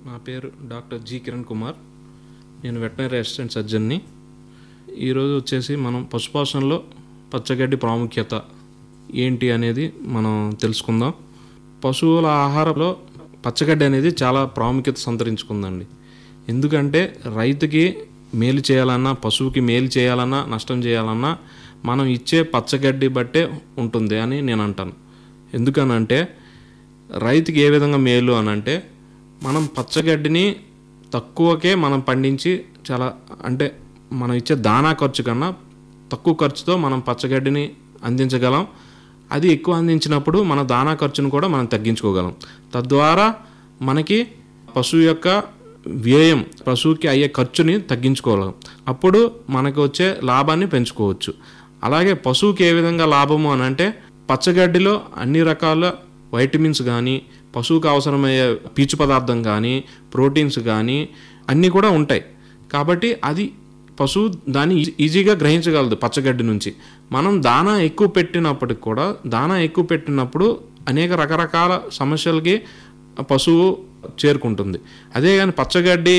నా పేరు doctor G Kiran Kumar నేను వెటనరీ అసిస్టెంట్ సర్జన్ని ఈరోజు వచ్చేసి మనం పశుపోషణలో పచ్చగడ్డి ప్రాముఖ్యత ఏంటి అనేది మనం తెలుసుకుందాం పశువుల ఆహారంలో పచ్చగడ్డి అనేది చాలా ప్రాముఖ్యత సంతరించుకుందండి ఎందుకంటే రైతుకి మేలు చేయాలన్నా పశువుకి మేలు చేయాలన్నా నష్టం చేయాలన్నా మనం ఇచ్చే పచ్చగడ్డి బట్టే ఉంటుంది అని నేను అంటాను ఎందుకనంటే రైతుకి ఏ విధంగా మేలు అని అంటే మనం పచ్చగడ్డిని తక్కువకే మనం పండించి చాలా అంటే మనం ఇచ్చే దానా ఖర్చు కన్నా తక్కువ ఖర్చుతో మనం పచ్చగడ్డిని అందించగలం అది ఎక్కువ అందించినప్పుడు మన దానా ఖర్చును కూడా మనం తగ్గించుకోగలం తద్వారా మనకి పశువు యొక్క వ్యయం పశువుకి అయ్యే ఖర్చుని తగ్గించుకోగలం అప్పుడు మనకు వచ్చే లాభాన్ని పెంచుకోవచ్చు అలాగే పశువుకి ఏ విధంగా లాభము అని అంటే పచ్చగడ్డిలో అన్ని రకాల వైటమిన్స్ కానీ పశువుకు అవసరమయ్యే పీచు పదార్థం కానీ ప్రోటీన్స్ కానీ అన్నీ కూడా ఉంటాయి కాబట్టి అది పశువు దాన్ని ఈ- ఈజీగా గ్రహించగలదు పచ్చగడ్డి నుంచి మనం దానా ఎక్కువ పెట్టినప్పటికి కూడా దానా ఎక్కువ పెట్టినప్పుడు అనేక రకరకాల సమస్యలకి పశువు చేరుకుంటుంది అదే కానీ పచ్చగడ్డి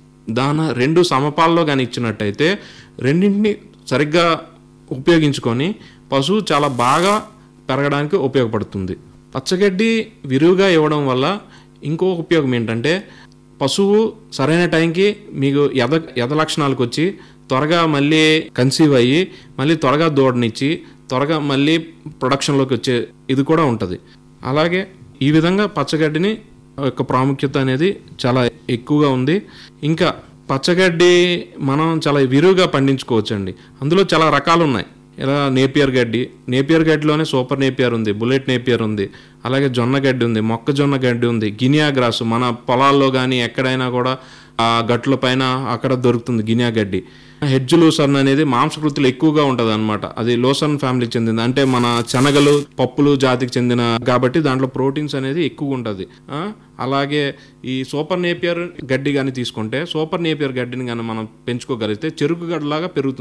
దాన రెండు సమపాల్లో కానీ ఇచ్చినట్టయితే రెండింటిని సరిగ్గా ఉపయోగించుకొని పశువు చాలా బాగా పెరగడానికి ఉపయోగపడుతుంది పచ్చగడ్డి విరివిగా ఇవ్వడం వల్ల ఇంకొక ఉపయోగం ఏంటంటే పశువు సరైన టైంకి మీకు ఎద ఎద లక్షణాలకు వచ్చి త్వరగా మళ్ళీ కన్సీవ్ అయ్యి మళ్ళీ త్వరగా దూడనిచ్చి త్వరగా మళ్ళీ ప్రొడక్షన్లోకి వచ్చే ఇది కూడా ఉంటుంది అలాగే ఈ విధంగా పచ్చగడ్డిని యొక్క ప్రాముఖ్యత అనేది చాలా ఎక్కువగా ఉంది ఇంకా పచ్చగడ్డి మనం చాలా విరివిగా పండించుకోవచ్చండి అందులో చాలా రకాలు ఉన్నాయి ఇలా నేపియర్ గడ్డి నేపియర్ గడ్డిలోనే సూపర్ నేపియర్ ఉంది బుల్లెట్ నేపియర్ ఉంది అలాగే జొన్న గడ్డి ఉంది మొక్కజొన్న గడ్డి ఉంది గినియా గ్రాస్ మన పొలాల్లో కానీ ఎక్కడైనా కూడా ఆ గట్ల పైన అక్కడ దొరుకుతుంది గినియా గడ్డి హెడ్జ్ లూసర్న్ అనేది మాంసకృతులు ఎక్కువగా ఉంటుంది అనమాట అది లోసన్ ఫ్యామిలీకి చెందింది అంటే మన శనగలు పప్పులు జాతికి చెందిన కాబట్టి దాంట్లో ప్రోటీన్స్ అనేది ఎక్కువ ఉంటుంది అలాగే ఈ సూపర్ నేపియర్ గడ్డి కానీ తీసుకుంటే సూపర్ నేపియర్ గడ్డిని కానీ మనం పెంచుకోగలిగితే చెరుకు గడ్డలాగా పెరుగుతుంది